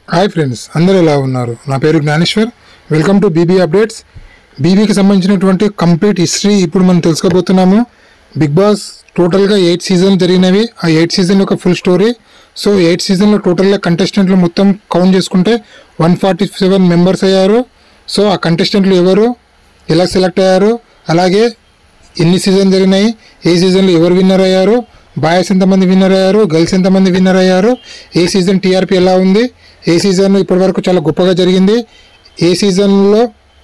hi friends అందరూ ఎలా ఉన్నారు నా పేరు Gnaneshwar welcome to BB updates బీబీకి సంబంధించినటువంటి కంప్లీట్ హిస్టరీ ఇప్పుడు మనం తెలుసుకోబోతున్నాము బిగ్ బాస్ టోటల్గా ఎయిట్ సీజన్ జరిగినవి ఆ ఎయిట్ సీజన్ యొక్క ఫుల్ స్టోరీ సో ఎయిట్ సీజన్లో టోటల్గా కంటెస్టెంట్లు మొత్తం కౌంట్ చేసుకుంటే వన్ ఫార్టీ సెవెన్ మెంబర్స్ అయ్యారు సో ఆ కంటెస్టెంట్లు ఎవరు ఎలా సెలెక్ట్ అయ్యారు అలాగే ఎన్ని సీజన్ జరిగినాయి ఏ సీజన్లో ఎవరు విన్నర్ అయ్యారు బాయ్స్ ఎంతమంది విన్నర్ అయ్యారు గర్ల్స్ ఎంతమంది విన్నర్ అయ్యారు ఏ సీజన్ టీఆర్పీ ఎలా ఉంది ఏ సీజన్ ఇప్పటివరకు చాలా గొప్పగా జరిగింది ఏ సీజన్లో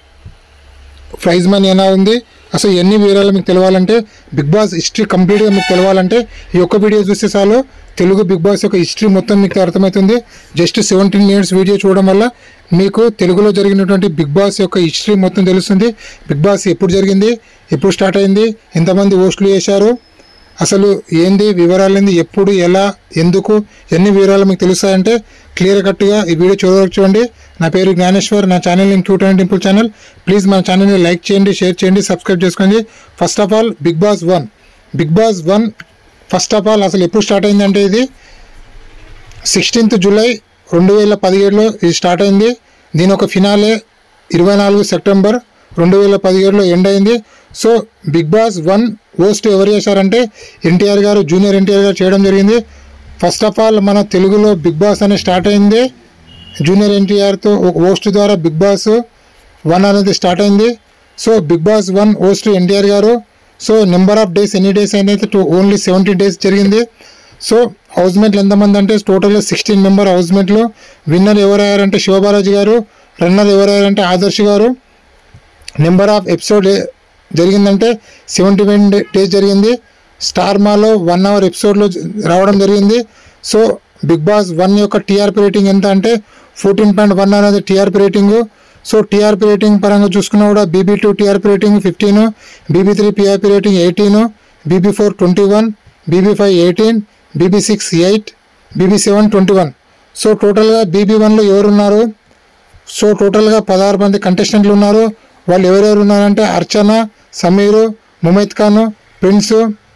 ప్రైజ్ మనీ ఎలా ఉంది అసలు ఎన్ని వివరాలు మీకు తెలవాలంటే బిగ్ బాస్ హిస్టరీ కంప్లీట్గా మీకు తెలవాలంటే ఈ ఒక్క వీడియో చూస్తే చాలు తెలుగు బిగ్ బాస్ యొక్క హిస్టరీ మొత్తం మీకు అర్థమవుతుంది జస్ట్ సెవెంటీన్ మినిట్స్ వీడియో చూడడం వల్ల మీకు తెలుగులో జరిగినటువంటి బిగ్ బాస్ యొక్క హిస్టరీ మొత్తం తెలుస్తుంది బిగ్ బాస్ ఎప్పుడు జరిగింది ఎప్పుడు స్టార్ట్ అయింది ఎంతమంది హోస్టులు చేశారు అసలు ఏంది వివరాలు ఏంది ఎప్పుడు ఎలా ఎందుకు ఎన్ని వివరాలు మీకు తెలుస్తాయంటే క్లియర్ కట్గా ఈ వీడియో చూడవచ్చు చూడండి నా పేరు జ్ఞానేశ్వర్ నా channel link cute and temple channel please మన ఛానల్ని లైక్ చేయండి షేర్ చేయండి సబ్స్క్రైబ్ చేసుకోండి first of all Bigg Boss one Bigg Boss one first of all అసలు ఎప్పుడు స్టార్ట్ అయిందంటే ఇది సిక్స్టీన్త్ జూలై రెండు వేల పదిహేడులో ఇది స్టార్ట్ అయింది దీని ఒక ఫినాలే ఇరవై నాలుగు సెప్టెంబర్ రెండు వేల పదిహేడులో ఎండ్ అయింది so Bigg Boss one host ఎవరు చేశారంటే ఎన్టీఆర్ గారు జూనియర్ ఎన్టీఆర్ గారు చేయడం జరిగింది ఫస్ట్ ఆఫ్ ఆల్ మన తెలుగులో బిగ్ బాస్ అనేది స్టార్ట్ అయింది జూనియర్ ఎన్టీఆర్తో ఒక హోస్ట్ ద్వారా బిగ్ బాస్ వన్ అనేది స్టార్ట్ అయింది so Bigg Boss one host NTR గారు సో నెంబర్ ఆఫ్ డేస్ ఎన్ని డేస్ అనేది టు ఓన్లీ సెవెంటీ డేస్ జరిగింది సో హౌస్మేట్లు ఎంతమంది అంటే టోటల్గా సిక్స్టీన్ మెంబర్ హౌస్మేట్లు విన్నర్ ఎవరయ్యారంటే శివబాలాజీ గారు రన్నర్ ఎవరయ్యారంటే ఆదర్శ్ గారు నెంబర్ ఆఫ్ ఎపిసోడ్ జరిగిందంటే సెవెంటీ వన్ డేస్ జరిగింది స్టార్ మాలో వన్ అవర్ ఎపిసోడ్లో రావడం జరిగింది సో బిగ్ బాస్ వన్ యొక్క టీఆర్పీ రేటింగ్ ఎంత అంటే ఫోర్టీన్ పాయింట్ వన్ అనేది TRP rating so TRP rating పరంగా చూసుకున్నా కూడా BB two TRP rating fifteen BB three TRP rating eighteen BB four twenty one BB five eighteen BB six eight BB seven twenty one so టోటల్గా BB వన్లో ఎవరున్నారు so టోటల్గా పదహారు మంది కంటెస్టెంట్లు ఉన్నారు వాళ్ళు ఎవరెవరు ఉన్నారంటే అర్చన సమీరు ముమైత్ ఖాన్ ప్రిన్స్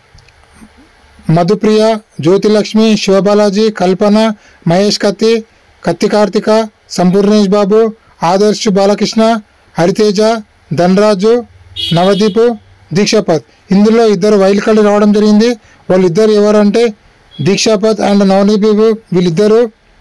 మధుప్రియ జ్యోతిలక్ష్మి శివబాలాజీ కల్పన మహేష్ కత్తి కత్తి కార్తిక సంపూర్ణేష్ బాబు ఆదర్శ్ బాలకృష్ణ హరితేజ ధనరాజు నవదీప్ దీక్షాపత్ ఇందులో ఇద్దరు వైల్డ్ కార్డు రావడం జరిగింది వాళ్ళిద్దరు ఎవరంటే దీక్షాపత్ అండ్ నవదీప్ వీళ్ళిద్దరూ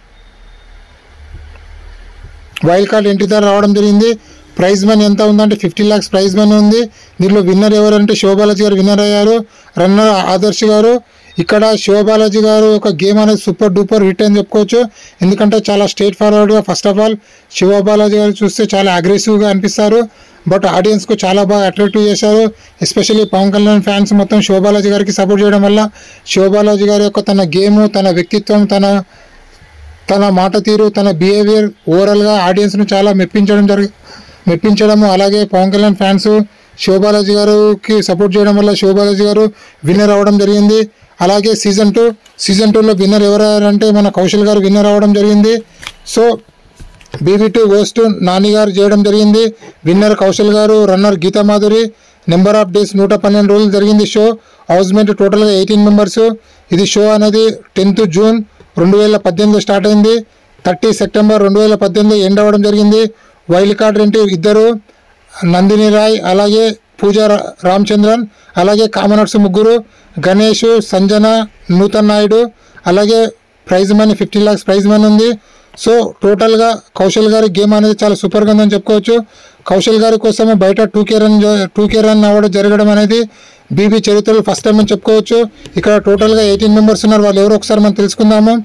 వైల్డ్ కార్డ్ ఎంట్రీ ద్వారా రావడం జరిగింది ప్రైజ్ మనీ ఎంత ఉందంటే ఫిఫ్టీ ల్యాక్స్ ప్రైజ్ మనీ ఉంది దీంట్లో విన్నర్ ఎవరంటే శివబాలాజీ గారు విన్నర్ అయ్యారు రన్నర్ ఆదర్శ్ గారు ఇక్కడ శివబాలాజీ గారు ఒక గేమ్ అనేది సూపర్ డూపర్ హిట్ అని చెప్పుకోవచ్చు ఎందుకంటే చాలా స్ట్రేట్ ఫార్వర్డ్గా ఫస్ట్ ఆఫ్ ఆల్ శివబాలాజీ గారు చూస్తే చాలా అగ్రెసివ్గా అనిపిస్తారు బట్ ఆడియన్స్కు చాలా బాగా అట్రాక్టివ్ చేశారు ఎస్పెషల్లీ పవన్ కళ్యాణ్ ఫ్యాన్స్ మొత్తం శివబాలాజీ గారికి సపోర్ట్ చేయడం వల్ల శివబాలాజీ గారి యొక్క తన గేమ్ తన వ్యక్తిత్వం తన తన మాట తీరు తన బిహేవియర్ ఓవరాల్గా ఆడియన్స్ను చాలా మెప్పించడం జరిగి మెప్పించడము అలాగే పవన్ కళ్యాణ్ ఫ్యాన్స్ శివబాలాజీ గారికి సపోర్ట్ చేయడం వల్ల శివబాలాజీ గారు విన్నర్ అవ్వడం జరిగింది అలాగే సీజన్ టూ సీజన్ టూలో విన్నర్ ఎవరంటే మన కౌశల్ గారు విన్నర్ అవ్వడం జరిగింది so BB two host Nani గారు చేయడం జరిగింది విన్నర్ కౌశల్ గారు runner Geetha Madhuri number of days నూట పన్నెండు రోజులు జరిగింది షో హౌస్మేట్ టోటల్గా ఎయిటీన్ మెంబర్స్ ఇది షో అనేది టెన్త్ జూన్ రెండు వేల పద్దెనిమిది స్టార్ట్ అయింది థర్టీ సెప్టెంబర్ రెండు వేల పద్దెనిమిది ఎండ్ అవ్వడం జరిగింది వైల్డ్ కార్డ్ రెంటి ఇద్దరు నందిని రాయ్ అలాగే పూజా రా- రామచంద్రన్ అలాగే కామనర్స్ ముగ్గురు గణేష్ సంజన నూతన్ నాయుడు అలాగే prize money fifty lakhs prize money ఉంది సో టోటల్గా కౌశల్ గారి గేమ్ అనేది చాలా సూపర్గా ఉందని చెప్పుకోవచ్చు కౌశల్ గారి కోసం బయట two K run two K run అవ్వడం జరగడం అనేది బీబీ చరిత్రలో ఫస్ట్ టైం అని చెప్పుకోవచ్చు ఇక్కడ టోటల్గా ఎయిటీన్ మెంబర్స్ ఉన్నారు వాళ్ళు ఎవరో ఒకసారి మనం తెలుసుకుందాము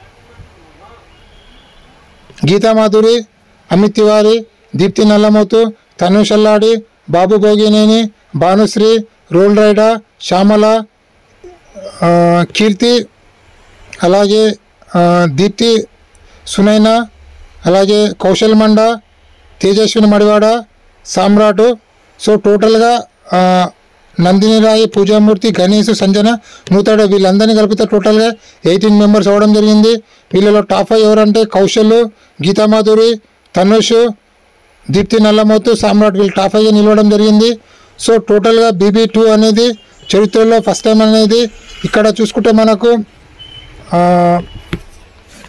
గీతా మాధురి అమిత్ తివారి దీప్తి నల్లమోతు తనుష్ అల్లాడి బాబు భోగినేని భానుశ్రీ రోల్ రైడా శ్యామల ఆ, కీర్తి అలాగే ఆ, దీప్తి సునైన అలాగే కౌశల్ మండ తేజస్విని మడివాడ సామ్రాటు సో టోటల్గా ఆ, నందిని రాయి పూజామూర్తి గణేష్ సంజన నూతాడు వీళ్ళందరినీ కలిపితే టోటల్గా ఎయిటీన్ మెంబర్స్ అవ్వడం జరిగింది వీళ్ళలో టాప్ ఫైవ్ ఎవరంటే కౌశల్ గీతామాధురి తనుష్ దీప్తి నల్లమోతు సామ్రాట్ వీళ్ళు టాప్ ఫైవ్గా నిలవడం జరిగింది సో టోటల్గా బీబీ టూ అనేది చరిత్రలో ఫస్ట్ టైం అనేది ఇక్కడ చూసుకుంటే మనకు ఆ,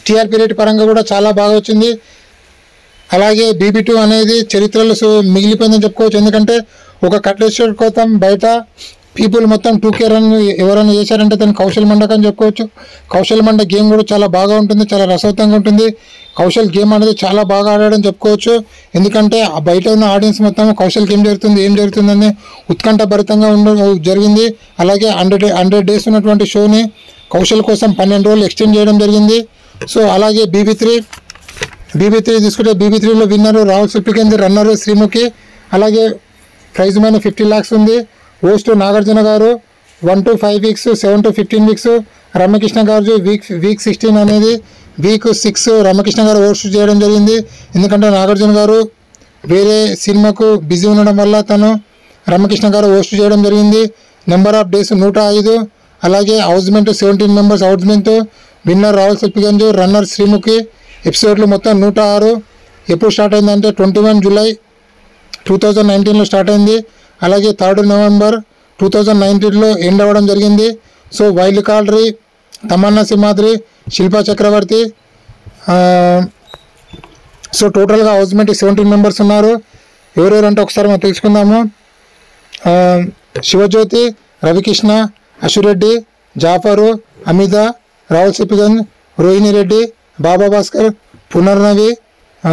టీఆర్పీ రేట్ పరంగా కూడా చాలా బాగా వచ్చింది అలాగే బీబీ టూ అనేది చరిత్రలో సు- మిగిలిపోయిందని చెప్పుకోవచ్చు ఎందుకంటే ఒక కట్లేశ్వర్ కోసం బయట పీపుల్ మొత్తం టూ కే రన్ ఎవరైనా చేశారంటే తను కౌశల్ మండక్ అని చెప్పుకోవచ్చు కౌశల్ మండ గేమ్ కూడా చాలా బాగా ఉంటుంది చాలా రసవత్తంగా ఉంటుంది కౌశల్ గేమ్ అనేది చాలా బాగా ఆడాడని చెప్పుకోవచ్చు ఎందుకంటే ఆ బయట ఉన్న ఆడియన్స్ మొత్తం కౌశల్కి ఏం జరుగుతుంది ఏం జరుగుతుందని ఉత్కంఠ భరితంగా ఉండ జరిగింది అలాగే హండ్రెడ్ హండ్రెడ్ డేస్ ఉన్నటువంటి షోని కౌశల్ కోసం పన్నెండు రోజులు ఎక్స్టెండ్ చేయడం జరిగింది సో అలాగే బీబీ త్రీ బీబీ త్రీ తీసుకుంటే బీబీ త్రీలో విన్నరు రాహుల్ సిప్పికింది రన్నరు శ్రీముఖి అలాగే ప్రైజ్ మనీ ఫిఫ్టీ ల్యాక్స్ ఉంది ఓస్ట్ నాగార్జున గారు one to five weeks seven to fifteen weeks Ramakrishna గారు వీక్ వీక్ సిక్స్టీన్ అనేది వీక్ సిక్స్ రమకృష్ణ గారు ఓస్ట్ చేయడం జరిగింది ఎందుకంటే నాగార్జున గారు వేరే సినిమాకు బిజీ ఉండడం వల్ల తను రమకృష్ణ గారు హోస్ట్ చేయడం జరిగింది నెంబర్ ఆఫ్ డేస్ నూట ఐదు అలాగే housemate seventeen members housemate winner Rahul Sipligunj runner Sreemukhi ఎపిసోడ్లు మొత్తం నూట ఆరు ఎప్పుడు స్టార్ట్ అయిందంటే twenty one July two thousand నైన్టీన్లో స్టార్ట్ అయింది అలాగే థర్డ్ నవంబర్ టూ థౌజండ్ నైన్టీన్లో ఎండ్ అవ్వడం జరిగింది సో వైల్డ్ కార్డరీ తమన్నా సింహాద్రి శిల్పా చక్రవర్తి ఆ, సో టోటల్గా హౌస్మెంట్ సెవెంటీన్ మెంబర్స్ ఉన్నారు ఎవరెవరంటే ఒకసారి మనం తెలుసుకుందాము ఆ, శివజ్యోతి రవికృష్ణ అశురెడ్డి జాఫరు అమిత రాహుల్ సిపిగంజ్ రోహిణి రెడ్డి బాబా భాస్కర్ పునర్నవి ఆ,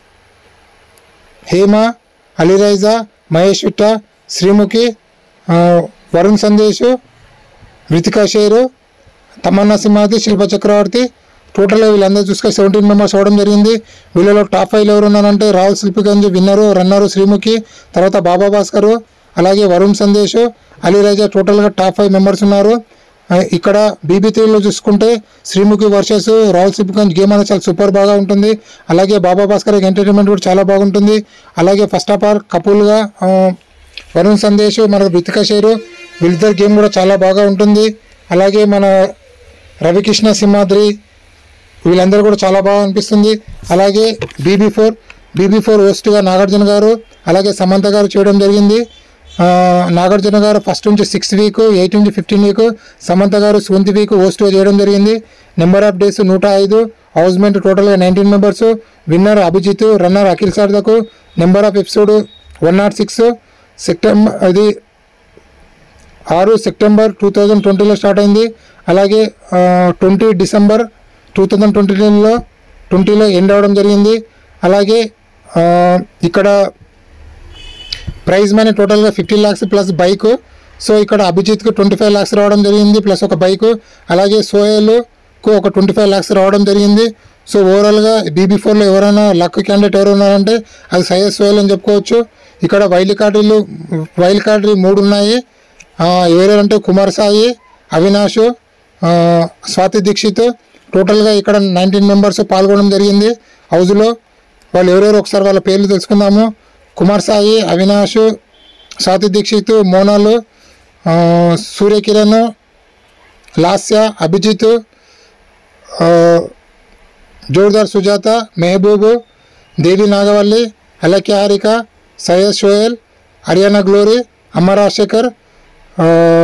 హేమ అలీరైజా మహేష్ విట్ట శ్రీముఖి ఆ, వరుణ్ సందేశ్ మృతికా షేరు తమన్నా సింహాది శిల్ప చక్రవర్తి టోటల్గా వీళ్ళందరూ చూసుకొని సెవెంటీన్ మెంబర్స్ అవ్వడం జరిగింది వీళ్ళలో టాప్ ఫైవ్లో ఎవరు ఉన్నారంటే రాహుల్ శిల్పిగంజ్ విన్నరు రన్నరు శ్రీముఖి తర్వాత బాబా భాస్కర్ అలాగే వరుణ్ సందేశ్ అలీరాజా టోటల్గా టాప్ ఫైవ్ మెంబర్స్ ఉన్నారు ఆ, ఇక్కడ బీబీ త్రీలో చూసుకుంటే శ్రీముఖి వర్సెస్ రాహుల్ సిప్గంజ్ గేమ్ అనేది చాలా సూపర్ బాగా ఉంటుంది అలాగే బాబా భాస్కర్ ఎంటర్టైన్మెంట్ కూడా చాలా బాగుంటుంది అలాగే ఫస్ట్ ఆఫ్ ఆల్ కపుల్గా ఆ, వరుణ్ సందేశ్ మనకు రితికా షేరు వీళ్ళిద్దరు గేమ్ కూడా చాలా బాగా ఉంటుంది అలాగే మన రవికృష్ణ సింహాద్రి వీళ్ళందరూ కూడా చాలా బాగా అనిపిస్తుంది అలాగే బీబీ ఫోర్ బీబీ ఫోర్ హోస్ట్గా నాగార్జున గారు అలాగే సమంత గారు చేయడం జరిగింది ఆ, నాగార్జున గారు ఫస్ట్ నుంచి సిక్స్త్ వీక్ ఎయిట్ నుంచి ఫిఫ్టీన్ వీక్ సమంత గారు సెవెంత్ వీక్ హోస్ట్గా చేయడం జరిగింది నెంబర్ ఆఫ్ డేస్ నూట ఐదు హౌస్మెంట్ టోటల్గా nineteen members winner Abhijeet runner Akhil Sarthak number of episode one nought six September అది ఆరు సెప్టెంబర్ టూ థౌజండ్ ట్వంటీలో స్టార్ట్ అయింది అలాగే ట్వంటీ డిసెంబర్ టూ థౌజండ్ ట్వంటీలో ట్వంటీలో ఎండ్ అవ్వడం జరిగింది అలాగే ఆ, ఇక్కడ ప్రైజ్ మనీ టోటల్గా fifty lakhs plus bike so ఇక్కడ అభిజిత్కు ట్వంటీ ఫైవ్ ల్యాక్స్ రావడం జరిగింది ప్లస్ ఒక బైక్ అలాగే సోయల్కు ఒక ట్వంటీ ఫైవ్ ల్యాక్స్ రావడం జరిగింది సో ఓవరాల్గా బీబీ ఫోర్లో ఎవరైనా లక్ క్యాండిడేట్ ఎవరు ఉన్నారంటే అది సయ్యద్ సోయల్ అని చెప్పుకోవచ్చు ఇక్కడ వైల్డ్ కార్డులు వైల్డ్ కార్డు మూడు ఉన్నాయి ఆ, ఎవరెవరంటే కుమార్ సాయి అవినాష్ ఆ, స్వాతి దీక్షిత్ టోటల్గా ఇక్కడ నైన్టీన్ మెంబర్స్ పాల్గొనడం జరిగింది హౌస్లో వాళ్ళు ఎవరెవరు ఒకసారి వాళ్ళ పేర్లు తెలుసుకుందాము కుమార్ సాయి అవినాష్ స్వాతి దీక్షిత్ మోనాలు ఆ, సూర్యకిరణ్ లాస్య అభిజిత్ ఆ, జోర్దార్ సుజాత మెహబూబ్ దేవి నాగవల్లి అలక్య హారిక సయ్యద్ షోయల్ హర్యానా గ్లోరీ అమ్మ రాజశేఖర్ ఆ,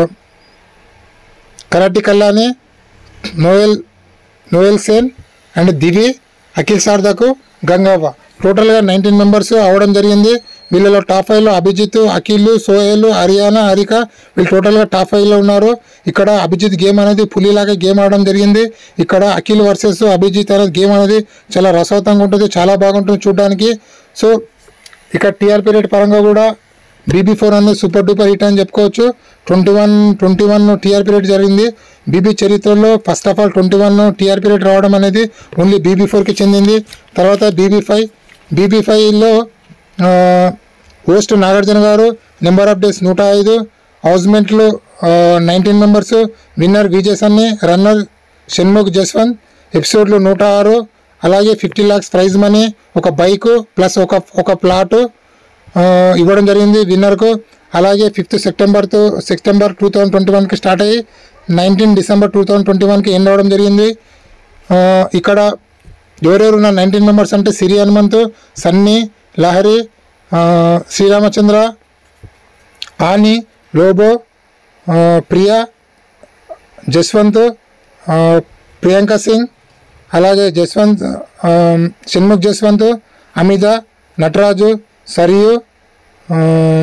Karate Kalyani Noel Noel Sean and Divi Akhil Sarthak Gangavva టోటల్గా నైన్టీన్ మెంబర్స్ అవడం జరిగింది వీళ్ళలో టాప్ ఫైవ్లో అభిజిత్ అఖిల్ సోహెల్ హరియానా హరిక వీళ్ళు టోటల్గా టాప్ ఫైవ్లో ఉన్నారు ఇక్కడ అభిజిత్ గేమ్ అనేది పులిలాగా గేమ్ ఆడడం జరిగింది ఇక్కడ అఖిల్ వర్సెస్ అభిజిత్ అనేది గేమ్ అనేది చాలా రసవతంగా ఉంటుంది చాలా బాగుంటుంది చూడడానికి సో ఇక్కడ టీఆర్పీ రేట్ పరంగా కూడా బీబీ ఫోర్ అనేది సూపర్ డూపర్ హిట్ అని చెప్పుకోవచ్చు twenty one twenty one TRP rate జరిగింది బీబీ చరిత్రలో first of all twenty one TRP rate రావడం అనేది ఓన్లీ బీబీ ఫోర్కి చెందింది తర్వాత బీబీ ఫైవ్ బీబీ ఫైవ్లో హోస్ట్ నాగార్జున గారు నెంబర్ ఆఫ్ డేస్ నూట ఐదు హౌస్మెంట్లు nineteen members winner Vijay Sunny runner Shanmukh Jaswanth ఎపిసోడ్లు నూట ఆరు అలాగే ఫిఫ్టీ ల్యాక్స్ ప్రైజ్ మనీ ఒక బైకు ప్లస్ ఒక ఒక ప్లాటు ఆ, ఇవ్వడం జరిగింది విన్నర్కు అలాగే ఫిఫ్త్ సెప్టెంబర్తో సెప్టెంబర్ టూ థౌజండ్ ట్వంటీ వన్కి స్టార్ట్ అయ్యి nineteen December two thousand twenty వన్కి ఎండ్ అవ్వడం జరిగింది ఆ, ఇక్కడ ఎవరెవరు ఉన్న నైన్టీన్ మెంబర్స్ అంటే సిరి హనుమంత్ సన్నీ లహరి ఆ, శ్రీరామచంద్ర ఆని లోబో ఆ, ప్రియా జస్వంత్ ఆ, ప్రియాంక సింగ్ అలాగే జస్వంత్ ఆ, షణ్ముఖ్ జస్వంత్ అమిత నటరాజు సరియు ఆ,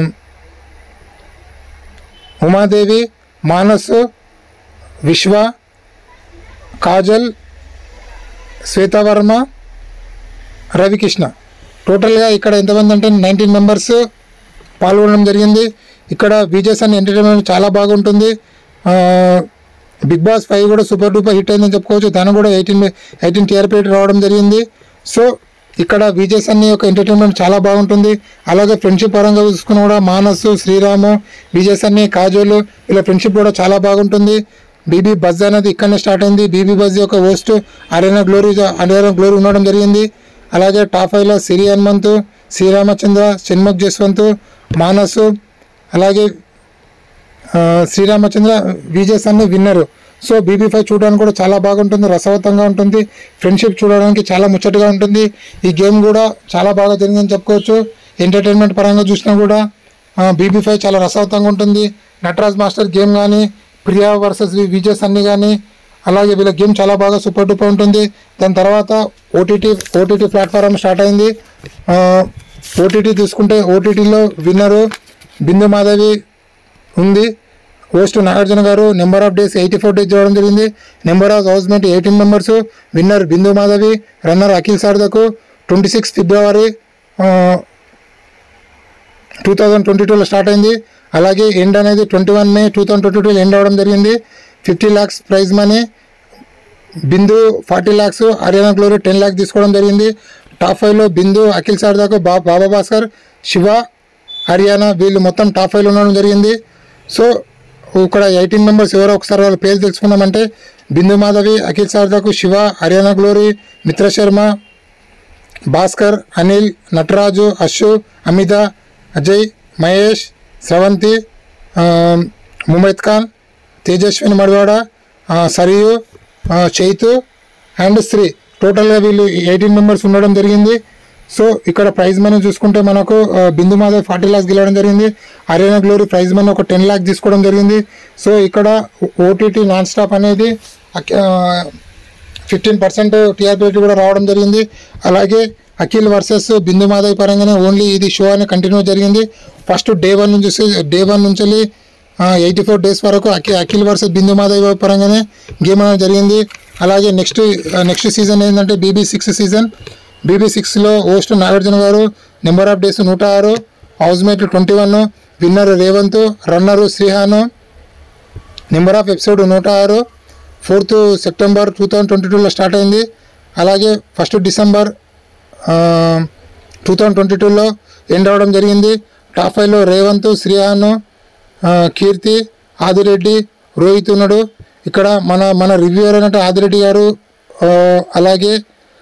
ఉమాదేవి మానస్ విశ్వ కాజల్ శ్వేతవర్మ రవికృష్ణ టోటల్గా ఇక్కడ ఎంతమంది అంటే నైన్టీన్ మెంబర్స్ పాల్గొనడం జరిగింది ఇక్కడ విజయస్ అని ఎంటర్టైన్మెంట్ చాలా బాగుంటుంది ఆ, బిగ్ బాస్ ఫైవ్ కూడా సూపర్ డూపర్ హిట్ అయిందని చెప్పుకోవచ్చు దాని కూడా ఎయిటీన్ ఎయిటీన్ టీఆర్పీ రావడం జరిగింది సో ఇక్కడ విజయస్ అన్ని ఒక ఎంటర్టైన్మెంట్ చాలా బాగుంటుంది అలాగే ఫ్రెండ్షిప్ పరంగా చూసుకున్న కూడా మానస్ శ్రీరాము విజయస్ అన్ని కాజోలు ఇలా ఫ్రెండ్షిప్ కూడా చాలా బాగుంటుంది బీబీ బజ్ అనేది ఇక్కడనే స్టార్ట్ అయింది బీబీ బజ్ యొక్క హోస్ట్ అరేనా గ్లోరీ అరేనా గ్లోరీ ఉండడం జరిగింది అలాగే టాప్ ఫైవ్లో సిరి హనుమంత్ శ్రీరామచంద్ర షణ్ముఖ్ జస్వంత్ మానసు అలాగే ఆ, శ్రీరామచంద్ర విజయస్ అన్ని విన్నరు సో బీబీ ఫైవ్ చూడడానికి కూడా చాలా బాగుంటుంది రసవత్తంగా ఉంటుంది ఫ్రెండ్షిప్ చూడడానికి చాలా ముచ్చటగా ఉంటుంది ఈ గేమ్ కూడా చాలా బాగా జరిగిందని చెప్పుకోవచ్చు ఎంటర్టైన్మెంట్ పరంగా చూసినా కూడా బీబీ ఫైవ్ చాలా రసవత్తంగా ఉంటుంది నటరాజ్ మాస్టర్ గేమ్ కానీ ప్రియా వర్సెస్ విజయస్ అన్ని కానీ అలాగే వీళ్ళ గేమ్ చాలా బాగా సూపర్ డూపర్ ఉంటుంది దాని తర్వాత ఓటీటీ ఓటీటీ ప్లాట్ఫామ్ స్టార్ట్ అయింది ఓటీటీ తీసుకుంటే ఓటీటీలో విన్నరు బిందు మాధవి ఉంది హోస్ట్ నాగార్జున గారు number of days eighty four days చూడడం జరిగింది number of housemate eighteen members winner Bindu Madhavi runner Akhil Sarthak twenty six February two thousand twenty టూలో స్టార్ట్ అయింది అలాగే ఎండ్ అనేది twenty one May two thousand twenty టూలో ఎండ్ అవ్వడం జరిగింది fifty lakhs prize money Bindu forty lakhs Ariyana Glory ten lakhs తీసుకోవడం జరిగింది టాప్ ఫైవ్లో బిందు అఖిల్ సార్దాకు బా బాబా భాస్కర్ శివ హర్యానా వీళ్ళు మొత్తం టాప్ ఫైవ్లో ఉండడం జరిగింది సో ఇక్కడ ఎయిటీన్ మెంబర్స్ ఎవరో ఒకసారి వాళ్ళ పేరు తెలుసుకుందామంటే బిందు మాధవి అఖిల్ సార్దాకు శివ హర్యానా గ్లోరీ మిత్ర శర్మ భాస్కర్ అనిల్ నటరాజు అశు అమిత అజయ్ మహేష్ స్రవంతి ఆ, ముమైత్ ఖాన్ తేజస్విని మడివాడ ఆ, సరియు ఆ, చైతు అండ్ శ్రీ టోటల్గా వీళ్ళు ఎయిటీన్ మెంబర్స్ ఉండడం జరిగింది సో ఇక్కడ ప్రైజ్ మనీ చూసుకుంటే మనకు ఆ, బిందు మాధవ్ ఫార్టీ ల్యాక్స్ గెలవడం జరిగింది హర్యానా గ్లోరీ ప్రైజ్ మనీ ఒక టెన్ ల్యాక్స్ తీసుకోవడం జరిగింది సో ఇక్కడ ఓటీటీ నాన్ స్టాప్ అనేది ఫిఫ్టీన్ పర్సెంట్ టీఆర్పీ రేట్ కూడా రావడం జరిగింది అలాగే అఖిల్ వర్సెస్ బిందు మాధవ్ పరంగానే ఓన్లీ ఇది షో అని కంటిన్యూ జరిగింది ఫస్ట్ డే వన్ నుంచి డే వన్ నుంచి ఎయిటీ ఫోర్ డేస్ వరకు అఖి అఖిల్ వర్సెస్ బిందు మాధవ్ పరంగానే గేమ్ అనేది జరిగింది అలాగే నెక్స్ట్ నెక్స్ట్ సీజన్ ఏంటంటే బీబీ సిక్స్ సీజన్ బీబీ సిక్స్లో హోస్ట్ నాగార్జున గారు నెంబర్ ఆఫ్ డేస్ నూట ఆరు housemate twenty one winner Revanth runner Srihan number of episode నూట ఆరు fourth September two thousand twenty టూలో స్టార్ట్ అయింది అలాగే first December two thousand twenty టూలో ఎండ్ అవ్వడం జరిగింది టాప్ ఫైవ్లో రేవంత్ శ్రీహాను ఆ, కీర్తి ఆదిరెడ్డి రోహిత్ ఉన్నాడు ఇక్కడ మన మన రివ్యూవర్ అయినట్టు ఆదిరెడ్డి గారు ఆ, అలాగే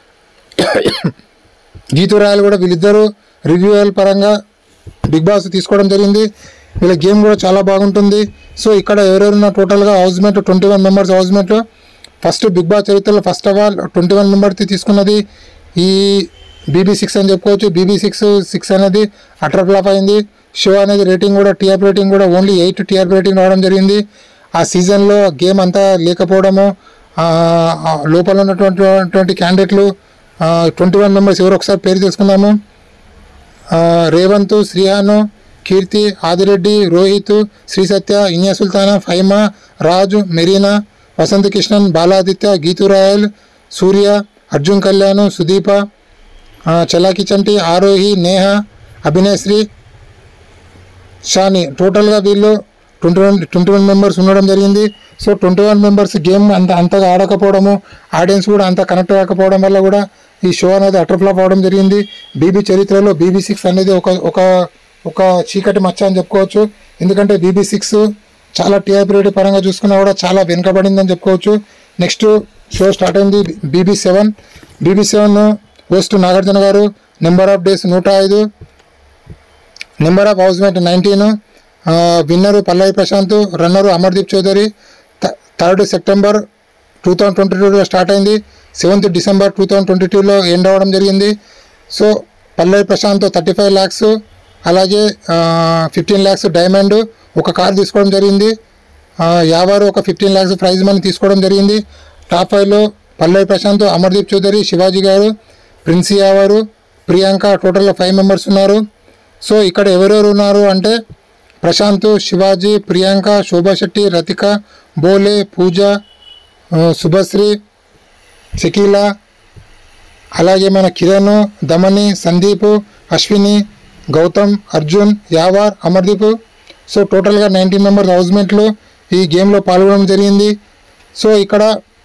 గీతు రాయలు కూడా వీళ్ళిద్దరూ రివ్యూవర్ పరంగా బిగ్ బాస్ తీసుకోవడం జరిగింది వీళ్ళ గేమ్ కూడా చాలా బాగుంటుంది సో ఇక్కడ ఎవరెవరున్న టోటల్గా housemate twenty one members housemate first Bigg Boss చరిత్రలో first of all twenty one members తీసుకున్నది ఈ బీబీ సిక్స్ అని చెప్పుకోవచ్చు బీబీ సిక్స్ సిక్స్ అనేది అటర్ ఫ్లాప్ అయింది షో అనేది రేటింగ్ కూడా టీఆర్ రేటింగ్ కూడా ఓన్లీ ఎయిట్ టీఆర్ రేటింగ్ రావడం జరిగింది ఆ సీజన్లో గేమ్ అంతా లేకపోవడము ఆ, ఆ లోపల ఉన్నటువంటి క్యాండిడేట్లు ట్వంటీ వన్ మెంబర్స్ ఎవరు ఒకసారి పేరు తెలుసుకుందాము ఆ, రేవంత్ శ్రీహాను కీర్తి ఆదిరెడ్డి రోహిత్ శ్రీ సత్య ఇన్యా సుల్తానా ఫైమా రాజు మెరీనా వసంత కృష్ణన్ బాలాదిత్య గీతు రాయల్ సూర్య అర్జున్ కళ్యాణ్ సుదీప ఆ, చలాకి చంటి ఆరోహి నేహ అభినయశ్రీ షాని టోటల్గా వీళ్ళు twenty one twenty one members ఉండడం జరిగింది సో ట్వంటీ వన్ మెంబర్స్ గేమ్ అంత అంతగా ఆడకపోవడము ఆడియన్స్ కూడా అంత కనెక్ట్ కాకపోవడం వల్ల కూడా ఈ షో అనేది అటర్ ఫ్లాప్ అవడం జరిగింది బీబీ చరిత్రలో బీబీ సిక్స్ అనేది ఒక ఒక ఒక చీకటి మచ్చ అని చెప్పుకోవచ్చు ఎందుకంటే బీబీ సిక్స్ చాలా టీఆర్పీ రేట్ పరంగా చూసుకున్నా కూడా చాలా వెనుకబడిందని చెప్పుకోవచ్చు నెక్స్ట్ షో స్టార్ట్ అయింది BB seven BB seven host Nagarjuna గారు నెంబర్ ఆఫ్ డేస్ నూట ఐదు number of housemate nineteen winner Pallavi Prashanth runner Amardeep Chowdary third September two thousand twenty టూలో స్టార్ట్ అయింది seventh December two thousand twenty టూలో ఎండ్ అవ్వడం జరిగింది so Pallavi Prashanth thirty five lakhs అలాగే ఫిఫ్టీన్ ల్యాక్స్ డైమండ్ ఒక కార్ తీసుకోవడం జరిగింది ఆ, యావారు ఒక ఫిఫ్టీన్ ల్యాక్స్ ప్రైజ్ మనీ తీసుకోవడం జరిగింది టాప్ ఫైవ్లో పల్లవి ప్రశాంత్ అమర్దీప్ చౌదరి శివాజీ గారు ప్రిన్సీ గారు ప్రియాంక టోటల్గా ఫైవ్ మెంబర్స్ ఉన్నారు సో ఇక్కడ ఎవరెవరు ఉన్నారు అంటే ప్రశాంత్ శివాజీ ప్రియాంక శోభా శెట్టి రతిక బోలే పూజ ఆ, శుభశ్రీ షకీలా అలాగే మన కిరణ్ దమని సందీప్ అశ్విని గౌతమ్ అర్జున్ యావార్ అమర్దీప్ సో టోటల్గా నైన్టీన్ మెంబర్స్ హౌస్మేట్లు ఈ గేమ్లో పాల్గొనడం జరిగింది సో ఇక్కడ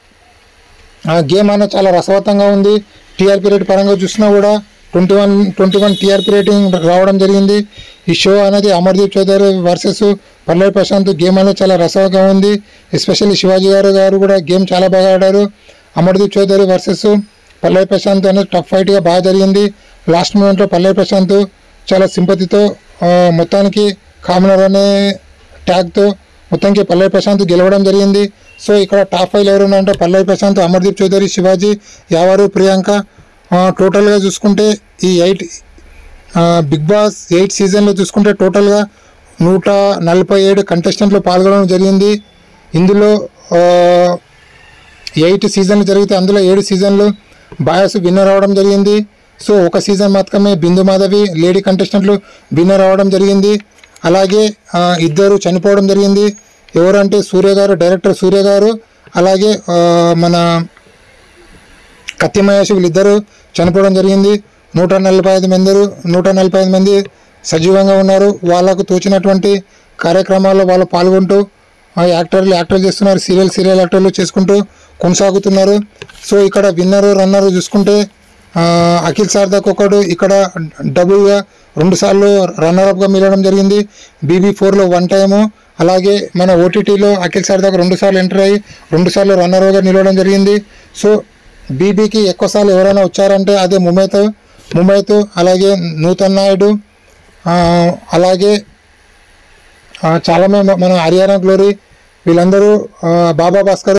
ఆ గేమ్ అనేది చాలా రసవత్తంగా ఉంది టీఆర్పీ రేట్ పరంగా చూసినా కూడా twenty one twenty one TRP rating రావడం జరిగింది ఈ షో అనేది అమర్దీప్ చౌదరి వర్సెస్ పల్లవి ప్రశాంత్ గేమ్ అనేది చాలా రసవత్తంగా ఉంది ఎస్పెషల్లీ శివాజీ గారు గారు కూడా గేమ్ చాలా బాగా ఆడారు అమర్దీప్ చౌదరి వర్సెస్ పల్లవి ప్రశాంత్ అనేది టఫ్ ఫైట్గా బాగా జరిగింది లాస్ట్ మూమెంట్లో పల్లవి ప్రశాంత్ చాలా సింపతితో ఆ, మొత్తానికి కామనర్ అనే ట్యాగ్తో మొత్తానికి పల్లవి ప్రశాంత్ గెలవడం జరిగింది సో ఇక్కడ టాప్ ఫైవ్ ఎవరు ఉన్నారంటే పల్లవి ప్రశాంత్ అమర్దీప్ చౌదరి శివాజీ యావారు ప్రియాంక ఆ, టోటల్గా చూసుకుంటే ఈ ఎయిట్ ఆ, బిగ్ బాస్ ఎయిట్ సీజన్లో చూసుకుంటే టోటల్గా నూట నలభై ఏడు కంటెస్టెంట్లు పాల్గొనడం జరిగింది ఇందులో ఆ, ఎయిట్ సీజన్లు జరిగితే అందులో ఏడు సీజన్లు బాయస్ విన్నర్ అవ్వడం జరిగింది సో ఒక సీజన్ మాత్రమే బిందు మాధవి లేడీ కంటెస్టెంట్లు విన్నర్ అవ్వడం జరిగింది అలాగే ఆ, ఇద్దరు చనిపోవడం జరిగింది ఎవరంటే సూర్య గారు డైరెక్టర్ సూర్య గారు అలాగే ఆ, మన కత్తి మహేష్ వీళ్ళిద్దరూ చనిపోవడం జరిగింది నూట నలభై ఐదు మంది నూట నలభై ఐదు మంది సజీవంగా ఉన్నారు వాళ్ళకు తోచినటువంటి కార్యక్రమాల్లో వాళ్ళు పాల్గొంటూ ఆ యాక్టర్లు యాక్టర్లు చేస్తున్నారు సీరియల్ సీరియల్ యాక్టర్లు చేసుకుంటూ కొనసాగుతున్నారు సో ఇక్కడ విన్నరు రన్నరు చూసుకుంటే ఆ, అఖిల్ సార్దాక్ ఒకడు ఇక్కడ డబుల్గా రెండు సార్లు రన్నర్అప్గా మిలవడం జరిగింది బీబీ ఫోర్లో వన్ టైము అలాగే మన ఓటీటీలో అఖిల్ సార్దాక్ రెండు సార్లు ఎంటర్ అయ్యి రెండు సార్లు రన్నర్గా నిలవడం జరిగింది సో బీబీకి ఎక్కువ సార్లు ఎవరైనా వచ్చారంటే అదే ముంబైతో ముంబైతో అలాగే నూతన్ నాయుడు ఆ, అలాగే ఆ, చాలామంది మన హర్యానా గ్లోరీ వీళ్ళందరూ ఆ, బాబా భాస్కర్